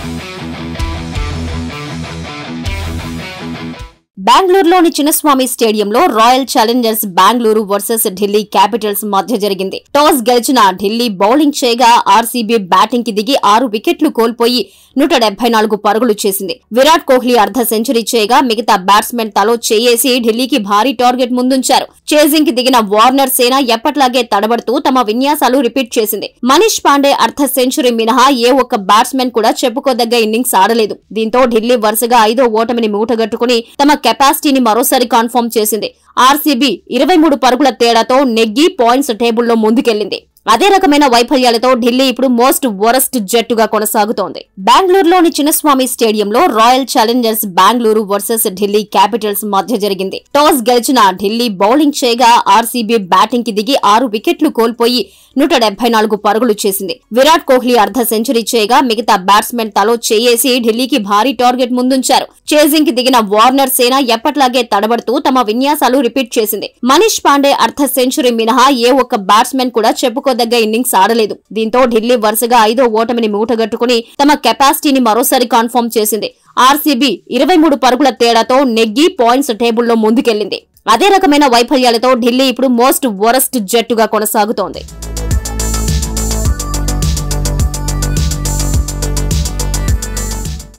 బెంగళూరులోని చిన్నస్వామి స్టేడియంలో Royal Challengers Bengaluru versus Delhi Capitals మధ్య జరిగింది టాస్ గెలిచిన ఢిల్లీ బౌలింగ్ చేయగా ఆర్సీబీ బ్యాటింగ్ కి దిగి ఆరు వికెట్లు కోల్పోయి నూట డెబ్బై నాలుగు పరుగులు చేసింది విరాట్ కోహ్లీ అర్ధ సెంచరీ చేయగా మిగతా బ్యాట్స్మెన్ తలో చేయేసి ఢిల్లీకి భారీ టార్గెట్ ముందుంచారు చేజింగ్ కి దిగిన వార్నర్ సేన ఎప్పట్లాగే తడబడుతూ తమ విన్యాసాలు రిపీట్ చేసింది మనీష్ పాండే అర్ధ సెంచరీ మినహా ఏ ఒక్క బ్యాట్స్మెన్ కూడా చెప్పుకోదగ్గ ఇన్నింగ్స్ ఆడలేదు దీంతో ఢిల్లీ వరుసగా ఐదో ఓటమిని మూటగట్టుకుని తమ కెపాసిటీని మరోసారి కన్ఫర్మ్ చేసింది ఆర్సీబీ ఇరవై మూడు పరుగుల తేడాతో నెగ్గి పాయింట్స్ టేబుల్లో ముందుకెళ్లింది అదే రకమైన వైఫల్యాలతో ఢిల్లీ ఇప్పుడు మోస్ట్ వరస్ట్ జట్టుగా కొనసాగుతోంది బెంగళూరులోని చిన్నస్వామి స్టేడియంలో Royal Challengers Bengaluru versus Delhi Capitals మధ్య జరిగింది టాస్ గెలిచిన ఢిల్లీ బౌలింగ్ చేయగా ఆర్సీబీ బ్యాటింగ్ కి దిగి ఆరు వికెట్లు కోల్పోయి నూట డెబ్బై నాలుగు పరుగులు చేసింది విరాట్ కోహ్లీ అర్ధ సెంచరీ చేయగా మిగతా బ్యాట్స్మెన్ తలో చేయేసి ఢిల్లీకి భారీ టార్గెట్ ముందుంచారు చేజింగ్ కి దిగిన వార్నర్ సేన ఎప్పట్లాగే తడబడుతూ తమ విన్యాసాలు రిపీట్ చేసింది మనీష్ పాండే అర్ధ సెంచరీ మినహా ఏ ఒక్క బ్యాట్స్మెన్ కూడా చెప్పుకోదగ్గ ఇన్నింగ్స్ ఆడలేదు దీంతో ఢిల్లీ వరుసగా ఐదో ఓటమిని మూటగట్టుకుని తమ కెపాసిటీని మరోసారి కన్ఫర్మ్ చేసింది ఆర్సీబీ ఇరవై మూడు పరుగుల తేడాతో నెగ్గి పాయింట్స్ టేబుల్లో ముందుకెళ్లింది అదే రకమైన వైఫల్యాలతో ఢిల్లీ ఇప్పుడు మోస్ట్ వరస్ట్ జట్టుగా కొనసాగుతోంది